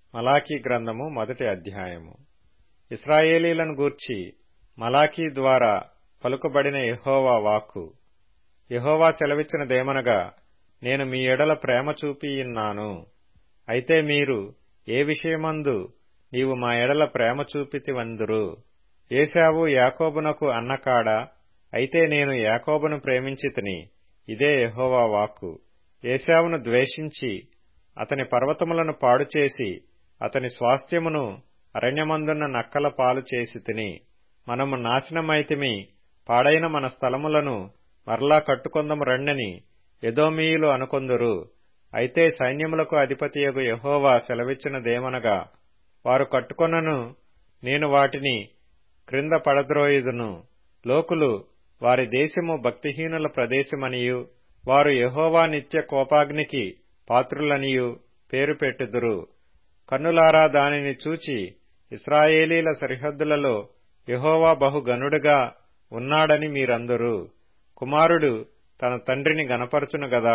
మలాకీ గ్రంథము మొదటి అధ్యాయము ఇస్రాయేలీలను గూర్చి మలాకీ ద్వారా పలుకబడిన యెహోవా వాక్కు యెహోవా సెలవిచ్చినదేమనగా నేను మీ ఎడల ప్రేమ చూపియున్నాను అయితే మీరు ఏ విషయమందు నీవు మా ఎడల ప్రేమ చూపితివందురు ఏశావు యాకోబునకు అన్నకాడా అయితే నేను యాకోబును ప్రేమించితిని ఇదే యెహోవా వాక్కు ఏశావును ద్వేషించి అతని పర్వతములను పాడుచేసి అతని స్వాస్థ్యమును అరణ్యమందున్న నక్కల పాలు చేసి తిని మనము నాశనమైతిమి పాడైన మన స్థలములను మరలా కట్టుకొందము రండని ఎదోమీయులు అనుకొందురు అయితే సైన్యములకు అధిపతియగు యహోవా సెలవిచ్చినదేమనగా వారు కట్టుకొనను నేను వాటిని క్రింద పడద్రోయుదును లోకులు వారి దేశము భక్తిహీనుల ప్రదేశమనియు వారు యహోవా నిత్య కోపాగ్నికి పాత్రులనియు పేరు పెట్టుదురు కన్నులారా దానిని చూచి ఇస్రాయేలీల సరిహద్దులలో యహోవా బహుగనుడుగా ఉన్నాడని మీరందరూ కుమారుడు తన తండ్రిని గనపరచును గదా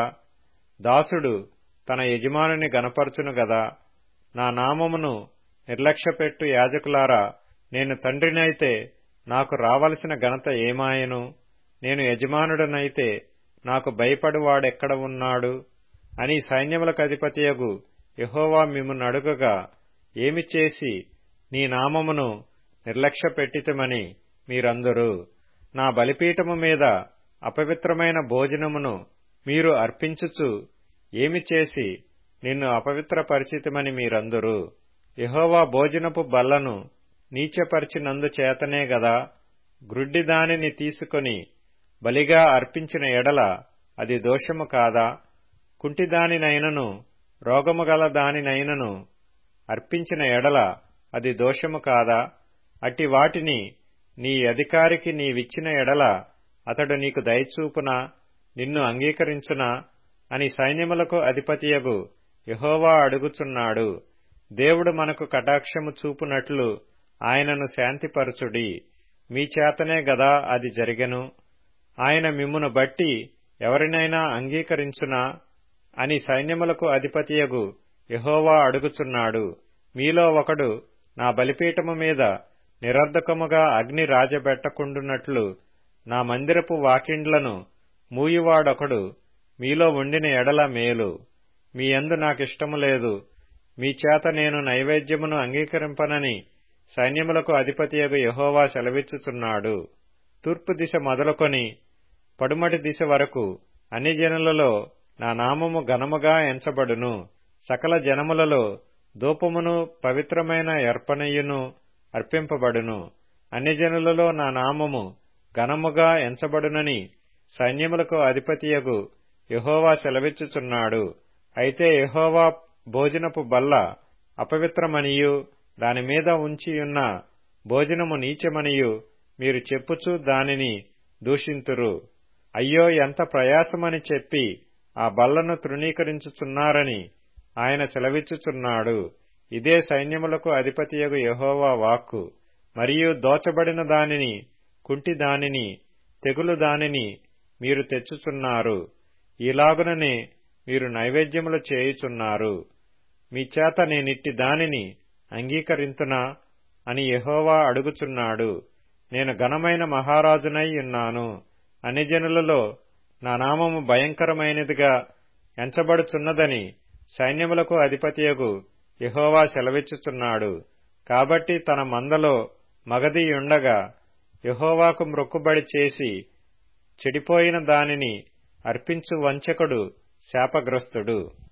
దాసుడు తన యజమానుని గనపరచును గదా నా నామమును నిర్లక్ష్యపెట్టు యాజకులారా నేను తండ్రినైతే నాకు రావలసిన ఘనత ఏమాయను నేను యజమానుడనైతే నాకు భయపడువాడెక్కడ ఉన్నాడు అని సైన్యములకు అధిపతియగు యహోవా మిమ్మును అడుగగా ఏమి చేసి నీ నామమును నిర్లక్ష్యపెట్టితమని మీరందరూ నా బలిపీఠము మీద అపవిత్రమైన భోజనమును మీరు అర్పించుచు ఏమి చేసి నిన్ను అపవిత్రపరిచితమని మీరందరూ యహోవా భోజనపు బల్లను నీచపరిచినందు చేతనే గదా గ్రుడ్డి దానిని తీసుకొని బలిగా అర్పించిన ఎడల అది దోషము కాదా కుంటిదానినైనను రోగము గల దానినైనను అర్పించిన ఎడల అది దోషము కాదా అట్టి వాటిని నీ అధికారికి నీవిచ్చిన ఎడల అతడు నీకు దయచూపునా నిన్ను అంగీకరించునా అని సైన్యములకు అధిపతియగు యహోవా అడుగుచున్నాడు దేవుడు మనకు కటాక్షము చూపునట్లు ఆయనను శాంతిపరచుడి మీ చేతనే గదా అది జరిగెను ఆయన మిమ్మును బట్టి ఎవరినైనా అంగీకరించునా అని సైన్యములకు అధిపతియగు యహోవా అడుగుచున్నాడు మీలో ఒకడు నా బలిపీఠము మీద నిరర్ధకముగా అగ్ని రాజబెట్టకుండునట్లు నా మందిరపు వాకిండ్లను మూయివాడొకడు మీలో ఉండిన ఎడల మేలు మీ యందు నాకిష్టము లేదు మీ చేత నేను నైవేద్యమును అంగీకరింపనని సైన్యములకు అధిపతియగు యహోవా సెలవిచ్చుచున్నాడు తూర్పు దిశ మొదలుకొని పడుమటి దిశ వరకు అన్ని జనులలో నా నామము ఘనముగా ఎంచబడును సకల జనములలో ధూపమును పవిత్రమైన అర్పణయును అర్పింపబడును అన్ని జనులలో నా నామము ఘనముగా ఎంచబడునని సైన్యములకు అధిపతియగు యహోవా సెలవిచ్చుచున్నాడు అయితే యహోవా భోజనపు బల్ల అపవిత్రమనియు దానిమీద ఉంచియున్న భోజనము నీచమనియు మీరు చెప్పుచూ దానిని దూషింతురు అయ్యో ఎంత ప్రయాసమని చెప్పి ఆ బల్లను తృణీకరించుచున్నారని ఆయన సెలవిచ్చుచున్నాడు ఇదే సైన్యములకు అధిపతియగు యహోవా వాక్కు మరియు దోచబడిన దానిని కుంటి దానిని తెగులు దానిని మీరు తెచ్చుచున్నారు ఈలాగుననే మీరు నైవేద్యములు చేయుచున్నారు మీ చేత నేనిట్టి దానిని అంగీకరింతునా అని యహోవా అడుగుచున్నాడు నేను ఘనమైన మహారాజునై ఉన్నాను అన్ని జనులలో నా నామము భయంకరమైనదిగా ఎంచబడుచున్నదని సైన్యములకు అధిపతియగు యహోవా సెలవిచ్చుచున్నాడు కాబట్టి తన మందలో మగదియుండగా యహోవాకు మ్రొక్కుబడి చేసి చెడిపోయిన దానిని అర్పించు వంచకుడు శాపగ్రస్తుడు